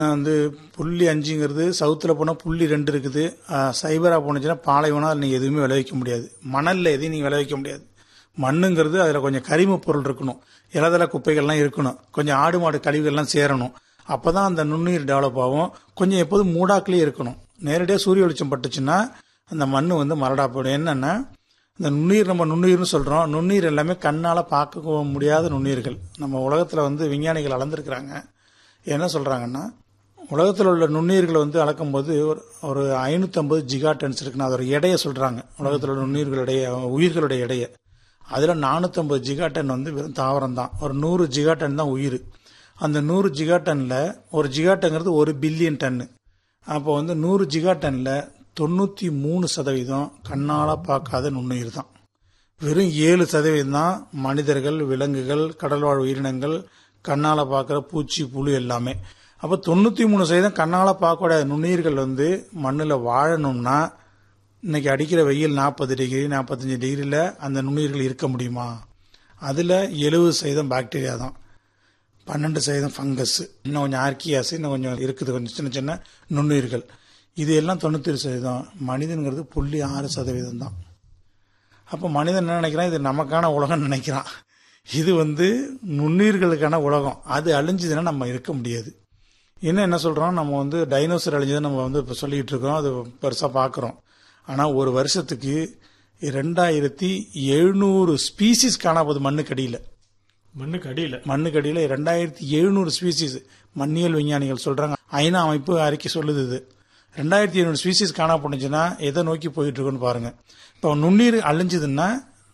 வந்து புள்ளி அஞ்சுங்கிறது சவுத்தில் போனால் புள்ளி ரெண்டு இருக்குது சைபராக போனுச்சுன்னா பாலைவனம் அதில் நீங்கள் எதுவுமே விளைவிக்க முடியாது மணலில் எதையும் நீங்கள் விளைவிக்க முடியாது மண்ணுங்கிறது அதில் கொஞ்சம் கரிம பொருள் இருக்கணும் இலதல குப்பைகள்லாம் இருக்கணும் கொஞ்சம் ஆடு மாடு கழிவுகள்லாம் சேரணும் அப்போ தான் அந்த நுண்ணுயிர் டெவலப் ஆகும் கொஞ்சம் எப்போதும் மூடாக்கிலே இருக்கணும் நேரடியாக சூரிய வெளிச்சம் பட்டுச்சுன்னா அந்த மண் வந்து மரடா போயிடும் என்னென்னா இந்த நுண்ணுயிர் நம்ம நுண்ணுயிர்னு சொல்கிறோம் நுண்ணுயிர் எல்லாமே கண்ணால் பார்க்க முடியாத நுண்ணுயிர்கள் நம்ம உலகத்தில் வந்து விஞ்ஞானிகள் அளந்திருக்கிறாங்க என்ன சொல்கிறாங்கன்னா உலகத்தில் உள்ள நுண்ணுயிர்களை வந்து அளக்கும்போது ஒரு ஒரு ஐநூற்றம்பது ஜிகா டன்ஸ் இருக்குன்னு அதோட எடையை சொல்கிறாங்க உலகத்தில் உள்ள நுண்ணுயிர்களுடைய உயிர்களுடைய எடையை அதில் நானூற்றம்பது ஜிகா டன் வந்து வெறும் தாவரம் தான் ஒரு நூறு ஜிகா டன் தான் உயிர் அந்த நூறு ஜிகா டன்னில் ஒரு ஜிகா டன்ங்கிறது ஒரு பில்லியன் டன்னு அப்போ வந்து நூறு ஜிகா டன்னில் தொண்ணூற்றி மூணு சதவீதம் கண்ணால் பார்க்காத நுண்ணுயிர் தான் வெறும் ஏழு சதவீதம் தான் மனிதர்கள் விலங்குகள் கடல்வாழ் உயிரினங்கள் கண்ணால் பார்க்குற பூச்சி புழு எல்லாமே அப்போ தொண்ணூற்றி மூணு சதவீதம் கண்ணால் பார்க்கக்கூடிய நுண்ணுயிர்கள் வந்து மண்ணில் வாழணும்னா இன்னைக்கு அடிக்கிற வெயில் நாற்பது டிகிரி நாற்பத்தஞ்சு டிகிரியில் அந்த நுண்ணுயிர்கள் இருக்க முடியுமா அதில் எழுபது சதவீதம் பாக்டீரியா தான் பன்னெண்டு சதவீதம் ஃபங்கஸ் இன்னும் கொஞ்சம் ஆர்கியாஸ் இன்னும் கொஞ்சம் இருக்குது கொஞ்சம் சின்ன சின்ன நுண்ணுயிர்கள் இது எல்லாம் தொண்ணூற்றி சதவீதம் மனிதனுங்கிறது புள்ளி ஆறு சதவீதம் தான் அப்போ மனிதன் என்ன நினைக்கிறான் இது நமக்கான உலகம்னு நினைக்கிறான் இது வந்து நுண்ணுயிர்களுக்கான உலகம் அது அழிஞ்சதுன்னா நம்ம இருக்க முடியாது இன்னும் என்ன சொல்கிறோம் நம்ம வந்து டைனோசர் அழிஞ்சதை நம்ம வந்து இப்போ சொல்லிக்கிட்டு இருக்கோம் அது பெருசாக பார்க்குறோம் ஆனால் ஒரு வருஷத்துக்கு ரெண்டாயிரத்தி எழுநூறு ஸ்பீசிஸ் காணாமது மண்ணுக்கடியில் மண்ணுக்கு அடியில மண்ணுக்கடியில் ரெண்டாயிரத்தி எழுநூறு ஸ்பீசிஸ் மண்ணியல் விஞ்ஞானிகள் சொல்கிறாங்க ஐநா அமைப்பு அறிக்கை சொல்லுது இது ரெண்டாயிரத்தி எழுநூறு ஸ்பீசிஸ் காணப்படுச்சுன்னா எதை நோக்கி போயிட்டு இருக்குன்னு பாருங்க இப்போ நுண்ணீர் அழிஞ்சதுன்னா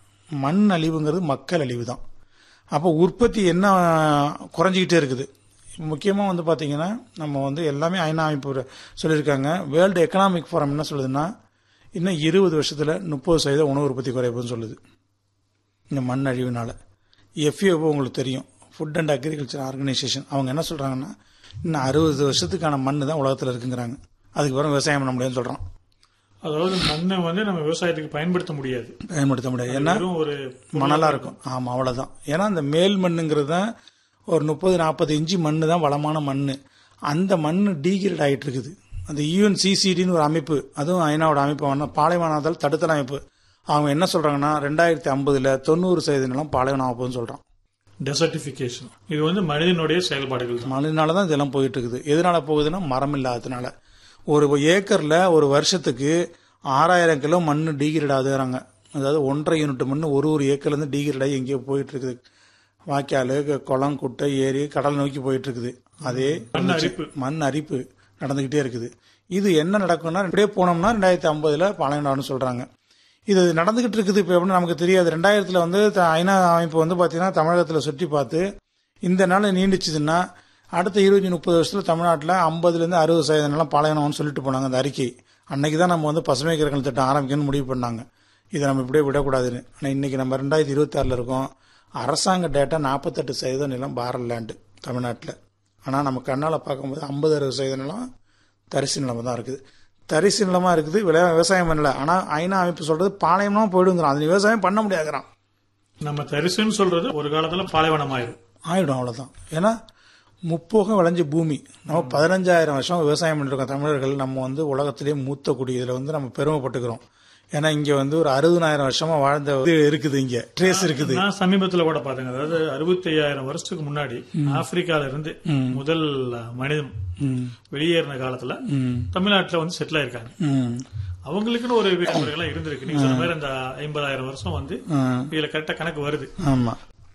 மண் அழிவுங்கிறது மக்கள் அழிவு தான் அப்போ உற்பத்தி என்ன குறைஞ்சிக்கிட்டே இருக்குது முக்கியமாக வந்து பார்த்தீங்கன்னா நம்ம வந்து எல்லாமே ஐநா அமைப்பு சொல்லியிருக்காங்க வேர்ல்டு எக்கனாமிக் ஃபோரம் என்ன சொல்லுதுன்னா இன்னும் இருபது வருஷத்தில் முப்பது சதவீதம் உணவு உற்பத்தி குறைப்புன்னு சொல்லுது இந்த மண் அழிவுனால எஃப்ஏஓ உங்களுக்கு தெரியும் ஃபுட் அண்ட் அக்ரிகல்ச்சர் ஆர்கனைசேஷன் அவங்க என்ன சொல்கிறாங்கன்னா இன்னும் அறுபது வருஷத்துக்கான மண் தான் உலகத்தில் இருக்குங்கிறாங்க அதுக்கு பிறகு விவசாயம் பண்ண முடியாதுன்னு சொல்கிறோம் அதாவது மண்ணை வந்து நம்ம விவசாயத்துக்கு பயன்படுத்த முடியாது பயன்படுத்த முடியாது ஏன்னா வெறும் ஒரு மணலாக இருக்கும் ஆமாம் அவ்வளோதான் ஏன்னா அந்த மேல் மண்ணுங்கிறது தான் ஒரு முப்பது நாற்பது இன்ச்சு மண் தான் வளமான மண் அந்த மண் டீகிரேட் ஆகிட்டு இருக்குது அந்த யூஎன்சிசிடின்னு ஒரு அமைப்பு அதுவும் ஐநாவோட அமைப்பு பாலைவனத்தால் தடுத்தல் அமைப்பு அவங்க என்ன சொல்றாங்கன்னா ரெண்டாயிரத்தி ஐம்பதுல தொண்ணூறு சதவீத நிலம் பாலைவனம் ஆகுதுன்னு சொல்றான் டெசர்டிபிகேஷன் இது வந்து மனிதனுடைய செயல்பாடுகள் தான் மழைனால தான் இதெல்லாம் போயிட்டு இருக்குது எதனால போகுதுன்னா மரம் இல்லாததுனால ஒரு ஏக்கர்ல ஒரு வருஷத்துக்கு ஆறாயிரம் கிலோ மண் டீகிரேட் ஆகுதுறாங்க அதாவது ஒன்றரை யூனிட் மண் ஒரு ஒரு ஏக்கர்ல இருந்து டீகிரேட் ஆகி எங்கேயோ போயிட்டு இருக்குது வாய்க்கால் குளம் குட்டை ஏரி கடல் நோக்கி போயிட்டு இருக்குது அதே மண் அரிப்பு மண் அரிப்பு நடந்துகிட்டே இருக்குது இது என்ன நடக்கும்னா இப்படியே போனோம்னா ரெண்டாயிரத்தி ஐம்பதுல பாலைவனம்னு சொல்றாங்க இது நடந்துகிட்டு இருக்குது இப்போ எப்படின்னு நமக்கு தெரியாது ரெண்டாயிரத்துல வந்து த- ஐநா அமைப்பு வந்து பாத்தீங்கன்னா தமிழகத்துல சுற்றி பார்த்து இந்த நாள் நீண்டிச்சுதுன்னா அடுத்த இருபது முப்பது வருஷத்துல தமிழ்நாட்டில் ஐம்பதுல இருந்து அறுபது சதவீதம் நிலம் பாலைவனம்னு சொல்லிட்டு போனாங்க அந்த அறிக்கை அன்னைக்கு தான் நம்ம வந்து பசுமை கிரகங்கள் திட்டம் ஆரம்பிக்கணும்னு முடிவு பண்ணாங்க இதை நம்ம இப்படியே விடக்கூடாதுன்னு ஆனால் இன்னைக்கு நம்ம ரெண்டாயிரத்தி இருபத்தி ஆறுல இருக்கோம் அரசாங்க டேட்டா நாற்பத்தெட்டு சதவீதம் நிலம் பாரல் லேண்டு தமிழ்நாட்டில் ஆனால் நம்ம கண்ணால் பார்க்கும்போது ஐம்பது அறுபது சதவீத நிலம் தரிசு நிலமா தான் இருக்குது தரிசு நிலமா இருக்குது விளை- விவசாயம் பண்ணல ஆனால் ஐநா அமைப்பு சொல்றது பாளையமா போயிடுங்கிறான் அது விவசாயம் பண்ண முடியாதுங்கிறான் நம்ம தரிசுன்னு சொல்றது ஒரு காலத்துல பாலைவனம் ஆயிரும் ஆயிடும் அவ்வளவுதான் ஏன்னா முப்போகம் விளைஞ்ச பூமி நம்ம பதினஞ்சாயிரம் வருஷம் விவசாயம் பண்ணிருக்கோம் தமிழர்கள் நம்ம வந்து உலகத்திலேயே மூத்த குடி இதுல வந்து நம்ம பெருமைப்பட்டுக்கிறோம் ஏன்னா இங்க வந்து ஒரு அறுபதாயிரம் வருஷமா வாழ்ந்த இது இருக்குது இங்க ட்ரேஸ் இருக்குது நான் சமீபத்துல கூட பாத்தேங்க அதாவது அறுபத்தி ஐயாயிரம் வருஷத்துக்கு முன்னாடி ஆப்பிரிக்கால இருந்து முதல் மனிதன் ம், வெளியேறின காலத்துல ம், தமிழ்நாட்டுல வந்து செட்டில் ஆயிருக்காங்க ம், அவங்களுக்குன்னு ஒரு விதிமுறைகள்லாம் இருந்திருக்கு நீங்க சொன்ன மாதிரி அந்த ஐம்பதாயிரம் வருஷம் வந்து ம். இதுல கரெக்டா கணக்கு வருது ஆமா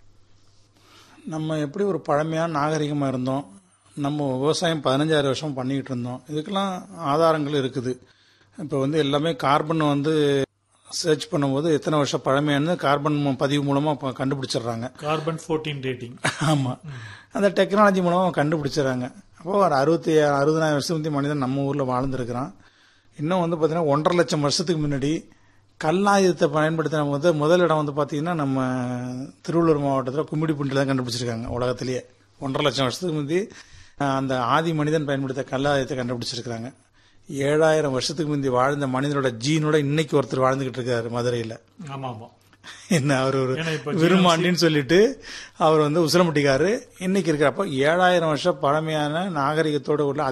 நம்ம எப்படி ஒரு பழமையான நாகரிகமா இருந்தோம் நம்ம விவசாயம் பதினஞ்சாயிரம் வருஷம் பண்ணிக்கிட்டு இருந்தோம் இதுக்கெல்லாம் ஆதாரங்கள் இருக்குது இப்போ வந்து எல்லாமே கார்பன் வந்து சர்ச் பண்ணும்போது எத்தனை வருஷம் பழமையானது கார்பன் மு- பதிவு மூலமா இப்ப கண்டுபிடிச்சிடுறாங்க கார்பன் 14 டேட்டிங் ஆமா அந்த டெக்னாலஜி மூலமா கண்டுபிடிச்சிடுறாங்க அப்போ ஒரு அறுபத்தி அறுபதாயிரம் வருஷம் முந்தைய மனிதன் நம்ம ஊர்ல வாழ்ந்திருக்கிறான் இன்னும் வந்து பாத்தீங்கன்னா ஒன்றரை லட்சம் வருஷத்துக்கு முன்னாடி கல்லாயுதத்தை பயன்படுத்தின முத முதல் இடம் வந்து பாத்தீங்கன்னா நம்ம திருவள்ளூர் மாவட்டத்தில் கும்மிடிப்பூண்டில் தான் கண்டுபிடிச்சிருக்காங்க உலகத்திலேயே ஒன்றரை லட்சம் வருஷத்துக்கு முந்தி அஹ், அந்த ஆதி மனிதன் பயன்படுத்த கல்லாயுதத்தை கண்டுபிடிச்சிருக்காங்க ஏழாயிரம் வருஷத்துக்கு முந்தி வாழ்ந்த மனிதனோட ஜீனோட இன்னைக்கு ஒருத்தர் வாழ்ந்துகிட்டு இருக்காரு மதுரையில் ஆமா ஆமா என்ன அவர் ஒரு ஏன்னா இப்ப விருமாண்டின்னு சொல்லிட்டு அவர் வந்து உசிலம்பட்டிக்காரு இன்னைக்கு இருக்கிறப்ப ஏழாயிரம் வருஷம் பழமையான நாகரிகத்தோட உள்ள